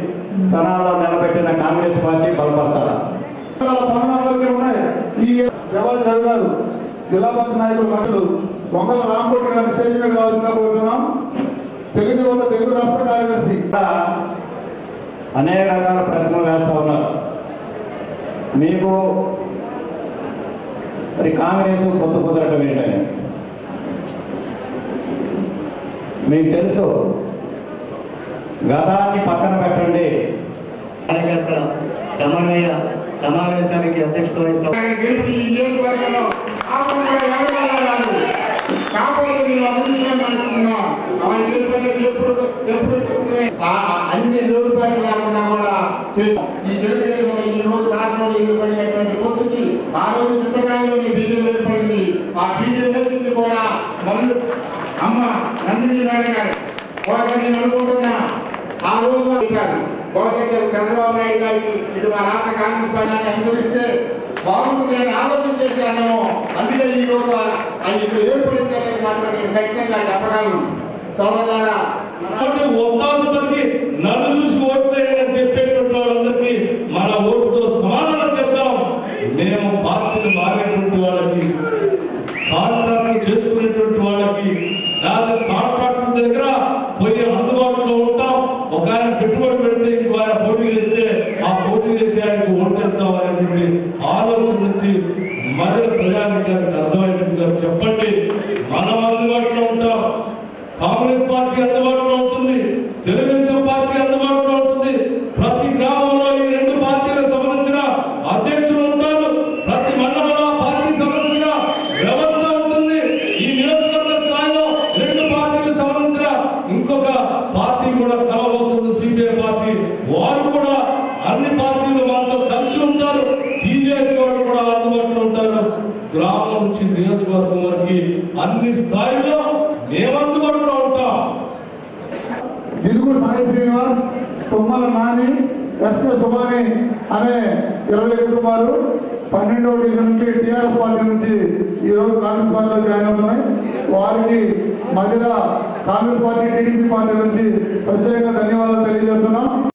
స్థానాల్లో నిలబెట్టిన కాంగ్రెస్ పార్టీ బలపడతారు పనులు ఉన్నాయి ఈ జవాజ్ రవి గారు జిల్లా పార్టీ నాయకులు మహిళలు వంగల రాంకోటి గారిని స్టేజ్ మీద రావాల్సిందిగా కోరుతున్నాం తెలుగు యువత తెలుగు రాష్ట్ర కార్యదర్శి కూడా అనేక రకాల ప్రశ్నలు వేస్తూ ఉన్నారు మీకు మరి కాంగ్రెస్ కొత్త కుదరటం ఏంటని మీకు తెలుసు గతాన్ని పక్కన పెట్టండి కార్యకర్తల సమన్వయ సమావేశానికి అధ్యక్షత వహిస్తాం గెలిపి ఈ నియోజకవర్గంలో కాకుండా ఎవరు రాదు కాకపోతే మేము అభివృద్ధి అనుకుంటున్నాం అవన్నీ గెలుపనేది ఎప్పుడు ఎప్పుడు తెచ్చినే అన్ని లోటుపాట్లు లేకుండా కూడా చేసాం ఈ తెలుగుదేశం ఈ రోజు రాష్ట్రంలో ఏర్పడినటువంటి పొత్తుకి ఆ రోజు చిత్తకాలంలోని బీజం ఏర్పడింది ఆ బీజం వేసింది కూడా మళ్ళీ అమ్మ నందిని మేడం గారు బహుశా నేను అనుకుంటున్నా ఆ రోజు అది కాదు బహుశా ఇక్కడ చంద్రబాబు నాయుడు గారికి ఇటు మా రాష్ట్ర కాంగ్రెస్ పార్టీని అనుసరిస్తే బాగుంటుంది అని ఆలోచన చేశాను అందుకే ఈ రోజు అది ఇక్కడ ఏర్పడింది అనేది మాత్రం నేను ఖచ్చితంగా చెప్పగలను సోదరులారా కాబట్టి ఒత్తాసుపరికి నన్ను చూసి ఓట్లేయని చెప్పేటువంటి వాళ్ళందరికీ మన ఓటుతో సమాధానం చెప్తాం మేము పార్టీని మారేటువంటి వాళ్ళకి కాంట్రాక్ట్ చేసుకునేటువంటి వాళ్ళకి లేదా కాంట్రాక్టర్ దగ్గర పోయి అందుబాటులో ఉంటాం ఒక ఆయన పెట్టుబడి పెడితే ఇంకో ఆయన పోటీ చేస్తే ఆ పోటీ చేసే ఆయనకు ఓటేద్దాం అనేటువంటి ఆలోచన నుంచి మహిళ ప్రజానికానికి అర్థమయ్యేట్టుగా చెప్పండి మనం అందుబాటులో ఉంటాం కాంగ్రెస్ పార్టీ అందుబాటులో ఉంటుంది తెలుగుదేశం పార్టీ అందుబాటులో ఉంటుంది ప్రతి గ్రామంలో ఈ రెండు పార్టీలకు సంబంధించిన అధ్యక్షులు ఉంటారు ప్రతి మండలంలో ఆ పార్టీకి సంబంధించిన వ్యవస్థ ఉంటుంది ఈ నియోజకవర్గ స్థాయిలో రెండు పార్టీలకు సంబంధించిన ఇంకొక పార్టీ కూడా కలవబోతుంది సిపిఐ పార్టీ వారు కూడా అన్ని పార్టీలు మనతో కలిసి ఉంటారు టీజేఎస్ వాళ్ళు కూడా అందుబాటులో ఉంటారు గ్రామం నుంచి నియోజకవర్గం వరకు అన్ని స్థాయిలో మేము అందుబాటులో ఉంటాం జిలుగు సాయి శ్రీనివాస్ తుమ్మల నాని ఎస్కే సుమాని అనే ఇరవై కుటుంబాలు పన్నెండవ డివిజన్ నుంచి టీఆర్ఎస్ పార్టీ నుంచి ఈ రోజు కాంగ్రెస్ పార్టీలో జాయిన్ అవుతున్నాయి వారికి మధ్యలో కాంగ్రెస్ పార్టీ టీడీపీ పార్టీ నుంచి ప్రత్యేకంగా ధన్యవాదాలు తెలియజేస్తున్నాం